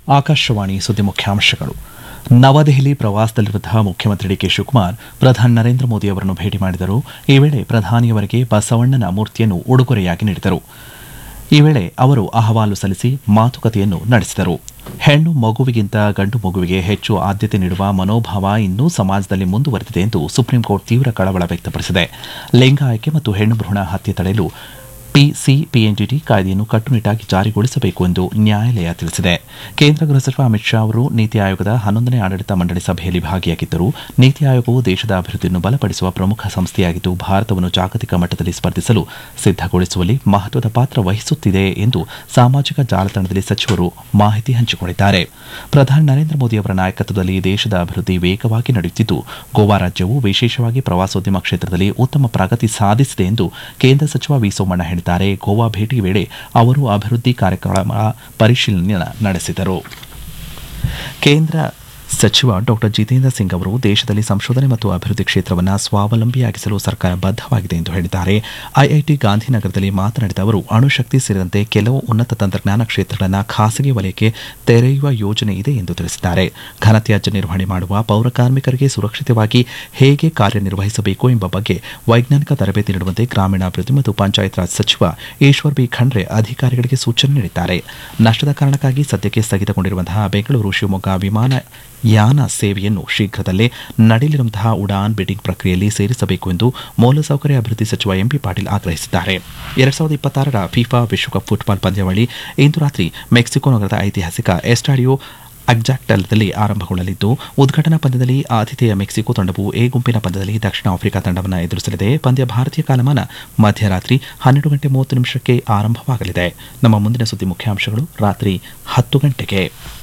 ಆಕಾಶವಾಣಿ ಸುದ್ದಿ ಮುಖ್ಯಾಂಶಗಳು ನವದೆಹಲಿ ಪ್ರವಾಸದಲ್ಲಿರುವ ಮುಖ್ಯಮಂತ್ರಿ ಡಿಕೆ ಶಿವಕುಮಾರ್ ಪ್ರಧಾನಿ ನರೇಂದ್ರ ಮೋದಿ ಅವರನ್ನು ಭೇಟಿ ಮಾಡಿದರು ಈ ವೇಳೆ ಪ್ರಧಾನಿಯವರಿಗೆ ಬಸವಣ್ಣನ ಮೂರ್ತಿಯನ್ನು ಉಡುಗೊರೆಯಾಗಿ ನೀಡಿದರು ಈ ವೇಳೆ ಅವರು ಅಹವಾಲು ಸಲ್ಲಿಸಿ ಮಾತುಕತೆಯನ್ನು ನಡೆಸಿದರು ಹೆಣ್ಣು ಮಗುವಿಗಿಂತ ಗಂಡು ಮಗುವಿಗೆ ಹೆಚ್ಚು ಆದ್ಯತೆ ನೀಡುವ ಮನೋಭಾವ ಇನ್ನೂ ಸಮಾಜದಲ್ಲಿ ಮುಂದುವರೆದಿದೆ ಎಂದು ಸುಪ್ರೀಂ ಕೋರ್ಟ್ ತೀವ್ರ ಕಳವಳ ವ್ಯಕ್ತಪಡಿಸಿದೆ ಲಿಂಗ ಆಯ್ಕೆ ಮತ್ತು ಹೆಣ್ಣು ಭ್ರೂಣ ಹತ್ಯೆ ತಡೆಯಲು ಪಿಸಿಪಿಎನ್ಡಿಟಿ ಕಾಯ್ದೆಯನ್ನು ಕಟ್ಟುನಿಟ್ಟಾಗಿ ಜಾರಿಗೊಳಿಸಬೇಕು ಎಂದು ನ್ಯಾಯಾಲಯ ತಿಳಿಸಿದೆ ಕೇಂದ್ರ ಗೃಹ ಸಚಿವ ಅಮಿತ್ ಶಾ ಅವರು ನೀತಿ ಆಯೋಗದ ಹನ್ನೊಂದನೇ ಆಡಳಿತ ಮಂಡಳಿ ಸಭೆಯಲ್ಲಿ ಭಾಗಿಯಾಗಿದ್ದರು ನೀತಿ ಆಯೋಗವು ದೇಶದ ಅಭಿವೃದ್ಧಿಯನ್ನು ಬಲಪಡಿಸುವ ಪ್ರಮುಖ ಸಂಸ್ಥೆಯಾಗಿದ್ದು ಭಾರತವನ್ನು ಜಾಗತಿಕ ಮಟ್ಟದಲ್ಲಿ ಸ್ಪರ್ಧಿಸಲು ಸಿದ್ದಗೊಳಿಸುವಲ್ಲಿ ಮಹತ್ವದ ಪಾತ್ರ ವಹಿಸುತ್ತಿದೆ ಎಂದು ಸಾಮಾಜಿಕ ಜಾಲತಾಣದಲ್ಲಿ ಸಚಿವರು ಮಾಹಿತಿ ಹಂಚಿಕೊಂಡಿದ್ದಾರೆ ಪ್ರಧಾನಿ ನರೇಂದ್ರ ಮೋದಿ ಅವರ ನಾಯಕತ್ವದಲ್ಲಿ ದೇಶದ ಅಭಿವೃದ್ಧಿ ವೇಗವಾಗಿ ನಡೆಯುತ್ತಿದ್ದು ಗೋವಾ ರಾಜ್ಯವು ವಿಶೇಷವಾಗಿ ಪ್ರವಾಸೋದ್ಯಮ ಕ್ಷೇತ್ರದಲ್ಲಿ ಉತ್ತಮ ಪ್ರಗತಿ ಸಾಧಿಸಿದೆ ಎಂದು ಕೇಂದ್ರ ಸಚಿವ ವಿ ಸೋಮಣ್ಣ ಹೇಳಿದ್ದಾರೆ ಗೋವಾ ಭೇಟಿ ವೇಳೆ ಅವರು ಅಭಿವೃದ್ಧಿ ಕಾರ್ಯಕ್ರಮ ಪರಿಶೀಲನೆ ನಡೆಸಿದರು ಕೇಂದ್ರ ಸಚಿವ ಡಾ ಜಿತೇಂದ್ರ ಸಿಂಗ್ ಅವರು ದೇಶದಲ್ಲಿ ಸಂಶೋಧನೆ ಮತ್ತು ಅಭಿವೃದ್ಧಿ ಕ್ಷೇತ್ರವನ್ನು ಸ್ವಾವಲಂಬಿಯಾಗಿಸಲು ಸರ್ಕಾರ ಬದ್ದವಾಗಿದೆ ಎಂದು ಹೇಳಿದ್ದಾರೆ ಐಐಟಿ ಗಾಂಧಿನಗರದಲ್ಲಿ ಮಾತನಾಡಿದ ಅವರು ಅಣುಶಕ್ತಿ ಸೇರಿದಂತೆ ಕೆಲವು ಉನ್ನತ ತಂತ್ರಜ್ಞಾನ ಕ್ಷೇತ್ರಗಳನ್ನು ಖಾಸಗಿ ವಲಯಕ್ಕೆ ತೆರೆಯುವ ಯೋಜನೆ ಇದೆ ಎಂದು ತಿಳಿಸಿದ್ದಾರೆ ಘನತ್ಯಾಜ್ಯ ನಿರ್ವಹಣೆ ಮಾಡುವ ಪೌರ ಕಾರ್ಮಿಕರಿಗೆ ಸುರಕ್ಷಿತವಾಗಿ ಹೇಗೆ ಕಾರ್ಯನಿರ್ವಹಿಸಬೇಕು ಎಂಬ ಬಗ್ಗೆ ವೈಜ್ಞಾನಿಕ ತರಬೇತಿ ನೀಡುವಂತೆ ಗ್ರಾಮೀಣಾಭಿವೃದ್ಧಿ ಮತ್ತು ಪಂಚಾಯತ್ ರಾಜ್ ಸಚಿವ ಈಶ್ವರ್ ಬಿ ಖಂಡ್ರೆ ಅಧಿಕಾರಿಗಳಿಗೆ ಸೂಚನೆ ನೀಡಿದ್ದಾರೆ ನಷ್ಟದ ಕಾರಣಕ್ಕಾಗಿ ಸದ್ಯಕ್ಕೆ ಸ್ಥಗಿತಗೊಂಡಿರುವಂತಹ ಬೆಂಗಳೂರು ಶಿವಮೊಗ್ಗ ವಿಮಾನ ಯಾನ ಸೇವೆಯನ್ನು ಶೀಘ್ರದಲ್ಲೇ ನಡೆಯಲಿರುವಂತಹ ಉಡಾನ್ ಬಿಡ್ಡಿಂಗ್ ಪ್ರಕ್ರಿಯೆಯಲ್ಲಿ ಸೇರಿಸಬೇಕು ಎಂದು ಮೂಲಸೌಕರ್ಯ ಅಭಿವೃದ್ಧಿ ಸಚಿವ ಎಂಪಿ ಪಾಟೀಲ್ ಆಗ್ರಹಿಸಿದ್ದಾರೆ ಎರಡ್ ಸಾವಿರದ ಇಪ್ಪತ್ತಾರರ ಫಿಫಾ ವಿಶ್ವಕಪ್ ಫುಟ್ಬಾಲ್ ಪಂದ್ಯಾವಳಿ ಇಂದು ರಾತ್ರಿ ಮೆಕ್ಸಿಕೋ ನಗರದ ಐತಿಹಾಸಿಕ ಎಸ್ಟಾಡಿಯೋ ಅಗ್ಜಾಕ್ಟಲ್ದಲ್ಲಿ ಆರಂಭಗೊಳ್ಳಲಿದ್ದು ಉದ್ಘಾಟನಾ ಪಂದ್ಯದಲ್ಲಿ ಆತಿಥೇಯ ಮೆಕ್ಸಿಕೋ ತಂಡವು ಎ ಗುಂಪಿನ ಪಂದ್ಯದಲ್ಲಿ ದಕ್ಷಿಣ ಆಫ್ರಿಕಾ ತಂಡವನ್ನು ಎದುರಿಸಲಿದೆ ಪಂದ್ಯ ಭಾರತೀಯ ಕಾಲಮಾನ ಮಧ್ಯರಾತ್ರಿ ಹನ್ನೆರಡು ಗಂಟೆ ಮೂವತ್ತು ನಿಮಿಷಕ್ಕೆ ಆರಂಭವಾಗಲಿದೆ ನಮ್ಮ ಮುಂದಿನ ಸುದ್ದಿ ಮುಖ್ಯಾಂಶಗಳು ರಾತ್ರಿ ಹತ್ತು ಗಂಟೆಗೆ